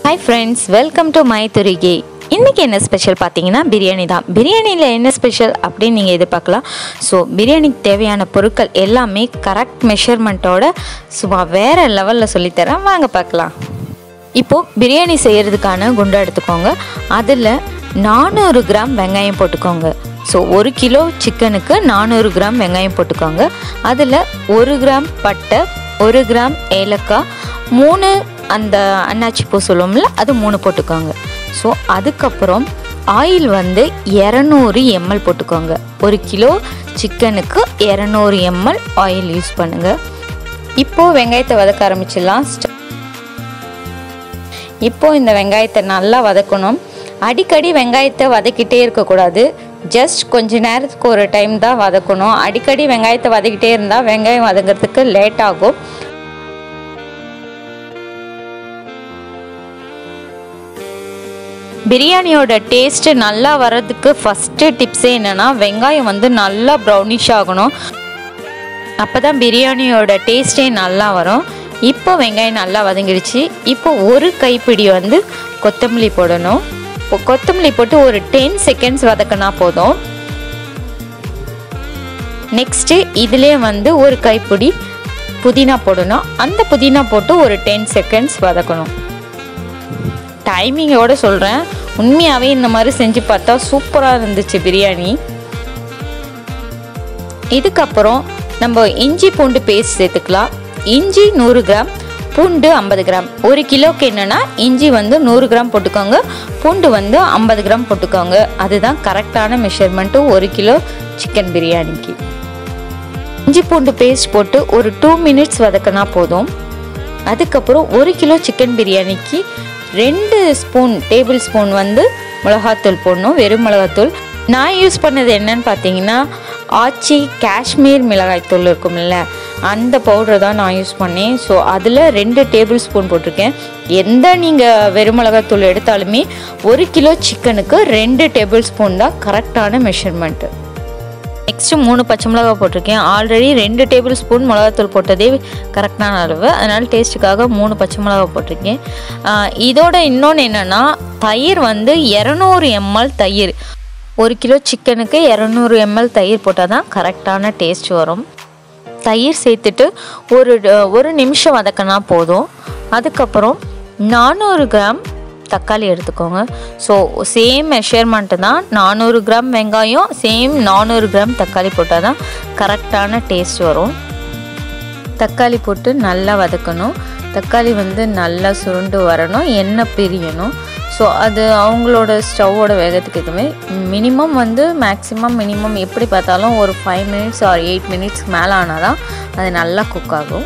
hi friends welcome to my துரிகே இன்றைக்கி என்ன ஸ்பெஷல் பார்த்தீங்கன்னா பிரியாணி தான் பிரியாணியில் என்ன ஸ்பெஷல் அப்படின்னு நீங்கள் எதிர்பார்க்கலாம் ஸோ பிரியாணிக்கு தேவையான பொருட்கள் எல்லாமே கரெக்ட் மெஷர்மெண்ட்டோட சும்மா வேறு லெவலில் சொல்லித்தரேன் வாங்க பார்க்கலாம் இப்போது பிரியாணி செய்கிறதுக்கான குண்டை எடுத்துக்கோங்க அதில் நானூறு கிராம் வெங்காயம் போட்டுக்கோங்க ஸோ ஒரு கிலோ சிக்கனுக்கு நானூறு கிராம் வெங்காயம் போட்டுக்கோங்க அதில் ஒரு கிராம் பட்டை ஒரு கிராம் ஏலக்காய் மூணு அந்த அன்னாச்சி பூ சொல்லுவோம்ல அது மூணு போட்டுக்கோங்க ஸோ அதுக்கப்புறம் ஆயில் வந்து இரநூறு எம்எல் போட்டுக்கோங்க ஒரு கிலோ சிக்கனுக்கு இரநூறு எம்எல் ஆயில் யூஸ் பண்ணுங்கள் இப்போது வெங்காயத்தை வதக்க ஆரம்பிச்சிடலாம் இப்போ இந்த வெங்காயத்தை நல்லா வதக்கணும் அடிக்கடி வெங்காயத்தை வதக்கிட்டே இருக்கக்கூடாது ஜஸ்ட் கொஞ்ச நேரத்துக்கு ஒரு டைம் தான் வதக்கணும் அடிக்கடி வெங்காயத்தை வதக்கிட்டே இருந்தால் வெங்காயம் வதங்கிறதுக்கு லேட் ஆகும் பிரியாணியோட டேஸ்ட்டு நல்லா வர்றதுக்கு ஃபஸ்ட்டு டிப்ஸே என்னென்னா வெங்காயம் வந்து நல்லா ப்ரௌனிஷ் ஆகணும் அப்போ தான் பிரியாணியோட டேஸ்ட்டே நல்லா வரும் இப்போ வெங்காயம் நல்லா வதங்கிடுச்சு இப்போ ஒரு கைப்பிடி வந்து கொத்தமல்லி போடணும் இப்போ கொத்தமல்லி போட்டு ஒரு டென் செகண்ட்ஸ் வதக்கினா போதும் நெக்ஸ்ட்டு இதிலே வந்து ஒரு கைப்பிடி புதினா போடணும் அந்த புதினா போட்டு ஒரு டென் செகண்ட்ஸ் வதக்கணும் டைமிங்கோட சொல்கிறேன் உண்மையாகவே இந்த மாதிரி செஞ்சு பார்த்தா சூப்பராக இருந்துச்சு பிரியாணி இதுக்கப்புறம் நம்ம இஞ்சி பூண்டு பேஸ்ட் சேர்த்துக்கலாம் இஞ்சி நூறு கிராம் பூண்டு ஐம்பது கிராம் ஒரு கிலோக்கு என்னென்னா இஞ்சி வந்து நூறு கிராம் போட்டுக்கோங்க பூண்டு வந்து ஐம்பது கிராம் போட்டுக்கோங்க அதுதான் கரெக்டான மெஷர்மெண்ட்டு ஒரு கிலோ சிக்கன் பிரியாணிக்கு இஞ்சி பூண்டு பேஸ்ட் போட்டு ஒரு டூ மினிட்ஸ் வதக்கினா போதும் அதுக்கப்புறம் ஒரு கிலோ சிக்கன் பிரியாணிக்கு ரெண்டு ஸ்பூன் டேபிள் ஸ்பூன் வந்து மிளகாத்தூள் போடணும் வெறும் மிளகாத்தூள் நான் யூஸ் பண்ணது என்னன்னு பார்த்தீங்கன்னா ஆச்சி காஷ்மீர் மிளகாய்த்தூள் இருக்கும்ல அந்த பவுடர் தான் நான் யூஸ் பண்ணேன் ஸோ அதில் ரெண்டு டேபிள் ஸ்பூன் போட்டிருக்கேன் எந்த நீங்கள் வெறும் மிளகாத்தூள் எடுத்தாலுமே ஒரு கிலோ சிக்கனுக்கு ரெண்டு டேபிள் ஸ்பூன் தான் கரெக்டான மெஷர்மெண்ட்டு நெக்ஸ்ட்டு மூணு பச்சை மிளகா போட்டிருக்கேன் ஆல்ரெடி ரெண்டு டேபிள் ஸ்பூன் மிளகாத்தூள் போட்டதே கரெக்டான அளவு அதனால் டேஸ்ட்டுக்காக மூணு பச்சை மிளகா போட்டிருக்கேன் இதோட இன்னொன்று என்னென்னா தயிர் வந்து இரநூறு எம்எல் தயிர் ஒரு கிலோ சிக்கனுக்கு இரநூறு எம்எல் தயிர் போட்டால் தான் கரெக்டான டேஸ்ட் வரும் தயிர் சேர்த்துட்டு ஒரு ஒரு நிமிஷம் வதக்கினா போதும் அதுக்கப்புறம் நானூறு கிராம் தக்காளி எடுத்துக்கோங்க ஸோ சேம் மெஷர்மெண்ட்டு தான் நானூறு கிராம் வெங்காயம் சேம் நானூறு கிராம் தக்காளி போட்டால் தான் கரெக்டான டேஸ்ட் வரும் தக்காளி போட்டு நல்லா வதக்கணும் தக்காளி வந்து நல்லா சுருண்டு வரணும் எண்ணெய் பிரியணும் ஸோ அது அவங்களோட ஸ்டவ்வோட வேகத்துக்கு எதுவுமே மினிமம் வந்து மேக்ஸிமம் மினிமம் எப்படி பார்த்தாலும் ஒரு ஃபைவ் மினிட்ஸ் ஆர் எயிட் மினிட்ஸ்க்கு மேலே ஆனால் தான் அது நல்லா குக் ஆகும்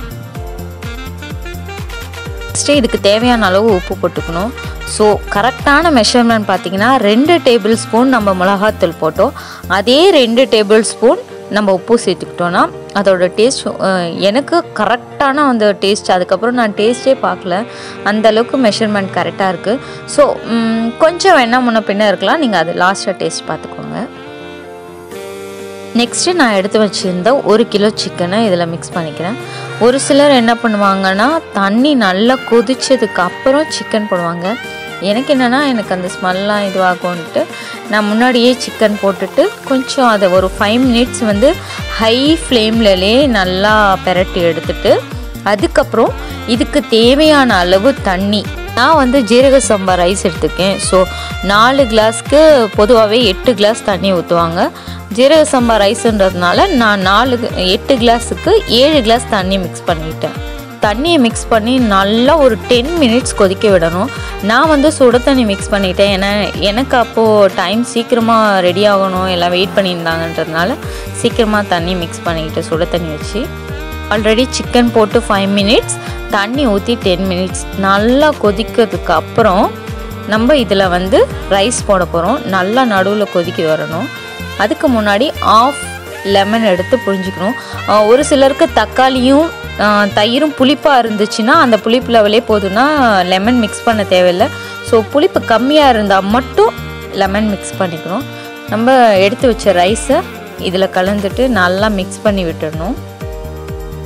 நெக்ஸ்ட்டு இதுக்கு தேவையான அளவு உப்பு போட்டுக்கணும் ஸோ கரெக்டான மெஷர்மெண்ட் பார்த்திங்கன்னா ரெண்டு டேபிள் ஸ்பூன் நம்ம மிளகாத்தூள் போட்டோம் அதே ரெண்டு டேபிள் ஸ்பூன் நம்ம உப்பு சேர்த்துக்கிட்டோன்னா அதோட டேஸ்ட் எனக்கு கரெக்டான அந்த டேஸ்ட் அதுக்கப்புறம் நான் டேஸ்ட்டே பார்க்கல அந்த அளவுக்கு மெஷர்மெண்ட் கரெக்டாக இருக்குது ஸோ கொஞ்சம் வேணால் முன்ன பின்ன இருக்கலாம் நீங்கள் அது லாஸ்ட்டாக டேஸ்ட் பார்த்துக்கோங்க நெக்ஸ்ட்டு நான் எடுத்து வச்சுருந்த ஒரு கிலோ சிக்கனை இதில் மிக்ஸ் பண்ணிக்கிறேன் ஒரு சிலர் என்ன பண்ணுவாங்கன்னா தண்ணி நல்லா கொதிச்சதுக்கு அப்புறம் சிக்கன் போடுவாங்க எனக்கு என்னென்னா எனக்கு அந்த ஸ்மெல்லாம் இதுவாகும்ன்ட்டு நான் முன்னாடியே சிக்கன் போட்டுட்டு கொஞ்சம் அதை ஒரு ஃபைவ் மினிட்ஸ் வந்து ஹை ஃப்ளேம்லலே நல்லா பெரட்டி எடுத்துட்டு அதுக்கப்புறம் இதுக்கு தேவையான அளவு தண்ணி நான் வந்து ஜீரக சம்பா ரைஸ் எடுத்துக்கேன் ஸோ நாலு கிளாஸ்க்கு பொதுவாகவே எட்டு கிளாஸ் தண்ணி ஊற்றுவாங்க ஜீரக சம்பா ரைஸுன்றதுனால நான் நாலு எட்டு கிளாஸுக்கு ஏழு கிளாஸ் தண்ணி மிக்ஸ் பண்ணிட்டேன் தண்ணியை மிக்ஸ் பண்ணி நல்லா ஒரு டென் மினிட்ஸ் கொதிக்க விடணும் நான் வந்து சுட தண்ணி மிக்ஸ் பண்ணிட்டேன் ஏன்னா எனக்கு அப்போது டைம் சீக்கிரமாக ரெடி ஆகணும் எல்லாம் வெயிட் பண்ணியிருந்தாங்கன்றதுனால சீக்கிரமாக தண்ணி மிக்ஸ் பண்ணிக்கிட்டு சுட தண்ணி வச்சு ஆல்ரெடி சிக்கன் போட்டு ஃபைவ் மினிட்ஸ் தண்ணி ஊற்றி டென் மினிட்ஸ் நல்லா கொதிக்கிறதுக்கு அப்புறம் நம்ம இதில் வந்து ரைஸ் போட போகிறோம் நல்லா நடுவில் கொதிக்க வரணும் அதுக்கு முன்னாடி ஆஃப் லெமன் எடுத்து புழிஞ்சிக்கணும் ஒரு சிலருக்கு தக்காளியும் தயிரும் புளிப்பாக இருந்துச்சுன்னா அந்த புளிப்பு லெவலே போதும்னா லெமன் மிக்ஸ் பண்ண தேவையில்லை ஸோ புளிப்பு கம்மியாக இருந்தால் மட்டும் லெமன் மிக்ஸ் பண்ணிக்கணும் நம்ம எடுத்து வச்ச ரைஸை இதில் கலந்துட்டு நல்லா மிக்ஸ் பண்ணி விட்டுடணும்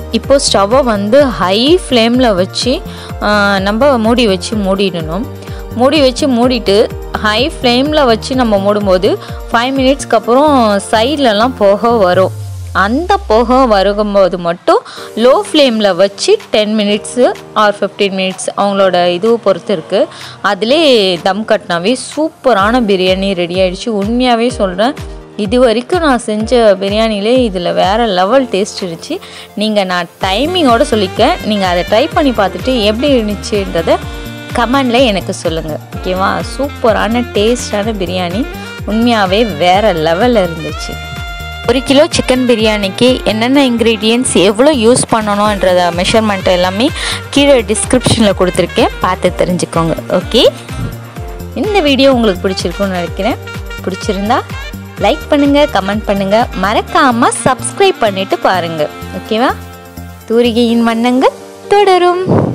இப்போ ஸ்டவ்வை வந்து ஹை ஃப்ளேமில் வச்சு ஆ, நம்ம மூடி வச்சு மூடிடணும் மூடி வச்சு மூடிட்டு ஹை ஃப்ளேமில் வச்சு நம்ம மூடும்போது ஃபைவ் மினிட்ஸ்க்கு அப்புறம் சைட்லலாம் புகை வரும் அந்த புகை வருகும்போது மட்டும் லோ ஃப்ளேமில் வச்சு ten minutes or fifteen minutes அவங்களோட இது பொறுத்து இருக்குது அதிலே தம் கட்டினாவே சூப்பரான பிரியாணி ரெடி ஆயிடுச்சு உண்மையாகவே சொல்கிறேன் இது வரைக்கும் நான் செஞ்ச பிரியாணிலே இதில் வேறு லெவல் டேஸ்ட் இருந்துச்சு நீங்கள் நான் டைமிங்கோட சொல்லிக்க நீங்கள் அதை ட்ரை பண்ணி பார்த்துட்டு எப்படி இருந்துச்சுன்றதை கமெண்டில் எனக்கு சொல்லுங்கள் ஓகேவா சூப்பரான டேஸ்டான பிரியாணி உண்மையாகவே வேறு லெவலில் இருந்துச்சு ஒரு கிலோ சிக்கன் பிரியாணிக்கு என்னென்ன இன்க்ரீடியன்ட்ஸ் எவ்வளோ யூஸ் பண்ணணுன்றத மெஷர்மெண்ட் எல்லாமே கீழே டிஸ்கிரிப்ஷனில் கொடுத்துருக்கேன் பார்த்து தெரிஞ்சுக்கோங்க ஓகே இந்த வீடியோ உங்களுக்கு பிடிச்சிருக்கும்னு நினைக்கிறேன் பிடிச்சிருந்தா லைக் பண்ணுங்கள் கமெண்ட் பண்ணுங்கள் மறக்காமல் சப்ஸ்கிரைப் பண்ணிவிட்டு பாருங்கள் ஓகேவா தூரிகையின் வண்ணங்கள் தொடரும்